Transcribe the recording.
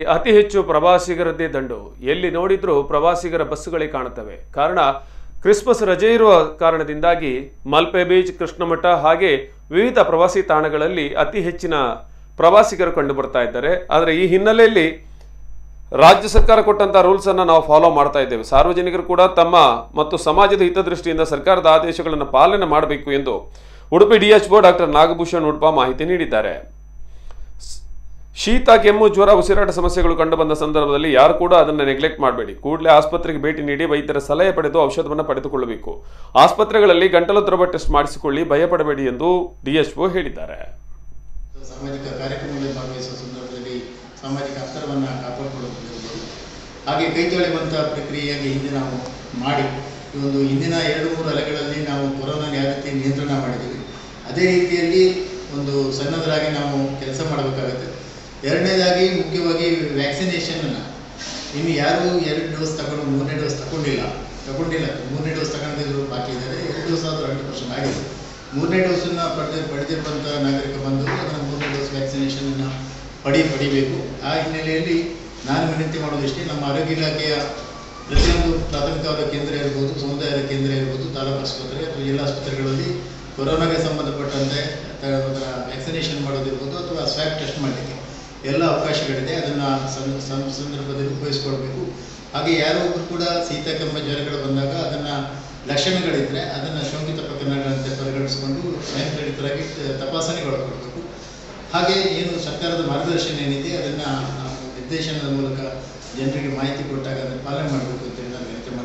ಅತಿ ಹೆಚ್ಚು ಪ್ರವಾಸಿಗರದ್ದೇ ದಂಡು ಎಲ್ಲಿ ನೋಡಿದ್ರೂ ಪ್ರವಾಸಿಗರ ಬಸ್ಸುಗಳೇ ಕಾಣುತ್ತವೆ ಕಾರಣ ಕ್ರಿಸ್ಮಸ್ ರಜೆ ಇರುವ ಕಾರಣದಿಂದಾಗಿ ಮಲ್ಪೆ ಬೀಚ್ ಕೃಷ್ಣಮಠ ಹಾಗೆ ವಿವಿಧ ಪ್ರವಾಸಿ ತಾಣಗಳಲ್ಲಿ ಅತಿ ಹೆಚ್ಚಿನ ಪ್ರವಾಸಿಗರು ಕಂಡು ಬರ್ತಾ ಇದ್ದಾರೆ ಆದರೆ ಈ ಹಿನ್ನೆಲೆಯಲ್ಲಿ ರಾಜ್ಯ ಸರ್ಕಾರ ಕೊಟ್ಟಂತ ರೂಲ್ಸ್ ಅನ್ನ ನಾವು ಫಾಲೋ ಮಾಡ್ತಾ ಇದ್ದೇವೆ ಸಾರ್ವಜನಿಕರು ಕೂಡ ತಮ್ಮ ಮತ್ತು ಸಮಾಜದ ಹಿತದೃಷ್ಟಿಯಿಂದ ಸರ್ಕಾರದ ಆದೇಶಗಳನ್ನು ಪಾಲನೆ ಮಾಡಬೇಕು ಎಂದು ಉಡುಪಿ ಡಿಎಚ್ಒ ಡಾಕ್ಟರ್ ನಾಗಭೂಷಣ್ ಉಡುಪ ಮಾಹಿತಿ ನೀಡಿದ್ದಾರೆ ಶೀತ ಕೆಮ್ಮು ಜ್ವರ ಉಸಿರಾಟ ಸಮಸ್ಯೆಗಳು ಕಂಡುಬಂದ ಸಂದರ್ಭದಲ್ಲಿ ಯಾರು ಕೂಡ ಅದನ್ನು ನೆಗ್ಲೆಕ್ಟ್ ಮಾಡಬೇಡಿ ಕೂಡಲೇ ಆಸ್ಪತ್ರೆಗೆ ಭೇಟಿ ನೀಡಿ ವೈದ್ಯರ ಸಲಹೆ ಪಡೆದು ಔಷಧವನ್ನು ಪಡೆದುಕೊಳ್ಳಬೇಕು ಆಸ್ಪತ್ರೆಗಳಲ್ಲಿ ಗಂಟಲು ದ್ರವ ಟೆಸ್ಟ್ ಮಾಡಿಸಿಕೊಳ್ಳಿ ಭಯಪಡಬೇಡಿ ಎಂದು ಡಿಎಚ್ಒ ಹೇಳಿದ್ದಾರೆ ಸಾಮಾಜಿಕ ಕಾರ್ಯಕ್ರಮಗಳಲ್ಲಿ ಭಾಗವಹಿಸುವ ಸಂದರ್ಭದಲ್ಲಿ ಸಾಮಾಜಿಕ ಅಂತರವನ್ನು ಕಾಪಾಡಿಕೊಳ್ಳುತ್ತಿರುವುದು ಹಾಗೆ ಕೈ ತೊಳೆಯುವಂಥ ಪ್ರಕ್ರಿಯೆಯಾಗಿ ಹಿಂದೆ ನಾವು ಮಾಡಿ ಈ ಒಂದು ಹಿಂದಿನ ಎರಡು ಮೂರು ಅಲೆಗಳಲ್ಲಿ ನಾವು ಕೊರೋನಾ ಯಾವ ರೀತಿ ನಿಯಂತ್ರಣ ಮಾಡಿದ್ದೀವಿ ಅದೇ ರೀತಿಯಲ್ಲಿ ಒಂದು ಸಣ್ಣದರಾಗಿ ನಾವು ಕೆಲಸ ಮಾಡಬೇಕಾಗುತ್ತೆ ಎರಡನೇದಾಗಿ ಮುಖ್ಯವಾಗಿ ವ್ಯಾಕ್ಸಿನೇಷನನ್ನು ಇನ್ನು ಯಾರು ಎರಡು ಡೋಸ್ ತಗೊಂಡು ಮೂರನೇ ಡೋಸ್ ತಗೊಂಡಿಲ್ಲ ತಗೊಂಡಿಲ್ಲ ಮೂರನೇ ಡೋಸ್ ತಗೊಂಡಿದ್ರು ಬಾಕಿ ಇದ್ದಾರೆ ಎರಡು ಡೋಸ್ ಆದರೂ ಹಂಡ್ರೆಡ್ ಪರ್ಸೆಂಟ್ ಆಗಿದೆ ಮೂರನೇ ಡೋಸನ್ನು ಪಡೆದ ಪಡೆದಿರುವಂಥ ನಾಗರಿಕ ಬಂದು ಅದನ್ನು ಮೂರನೇ ಡೋಸ್ ವ್ಯಾಕ್ಸಿನೇಷನನ್ನು ಪಡಿ ಪಡಿಬೇಕು ಆ ಹಿನ್ನೆಲೆಯಲ್ಲಿ ನಾನು ವಿನಂತಿ ಮಾಡೋದಿಷ್ಟೇ ನಮ್ಮ ಆರೋಗ್ಯ ಇಲಾಖೆಯ ಪ್ರತಿಯೊಂದು ಪ್ರಾಥಮಿಕ ಆರೋಗ್ಯ ಕೇಂದ್ರ ಇರ್ಬೋದು ಸಮುದಾಯದ ಕೇಂದ್ರ ಇರ್ಬೋದು ತಾಲೂಕು ಆಸ್ಪತ್ರೆ ಅಥವಾ ಜಿಲ್ಲಾ ಆಸ್ಪತ್ರೆಗಳಲ್ಲಿ ಕೊರೋನಾಗೆ ಸಂಬಂಧಪಟ್ಟಂತೆ ಅದರ ವ್ಯಾಕ್ಸಿನೇಷನ್ ಮಾಡೋದಿರ್ಬೋದು ಅಥವಾ ಸ್ವ್ಯಾಬ್ ಟೆಸ್ಟ್ ಮಾಡಲಿಕ್ಕೆ ಎಲ್ಲ ಅವಕಾಶಗಳಿದೆ ಅದನ್ನು ಸಂದರ್ಭದಲ್ಲಿ ಉಪಯೋಗಿಸ್ಕೊಳ್ಬೇಕು ಹಾಗೆ ಯಾರೋ ಒಬ್ಬರು ಕೂಡ ಶೀತ ಕೆಮ್ಮ ಜ್ವರಗಳು ಬಂದಾಗ ಅದನ್ನು ಲಕ್ಷಣಗಳಿದ್ದರೆ ಅದನ್ನು ಶೋಕಿತ ಪ್ರಕರಣಗಳಂತೆ ಪರಿಗಣಿಸಿಕೊಂಡು ಸ್ವಯಂಪ್ರೇರಿತರಾಗಿ ತಪಾಸಣೆಗೊಳಪಡಬೇಕು ಹಾಗೆ ಏನು ಸರ್ಕಾರದ ಮಾರ್ಗದರ್ಶನ ಏನಿದೆ ಅದನ್ನು ನಾವು ನಿರ್ದೇಶನದ ಮೂಲಕ ಜನರಿಗೆ ಮಾಹಿತಿ ಕೊಟ್ಟಾಗ ಅದನ್ನು ಪಾಲನೆ ಮಾಡಬೇಕು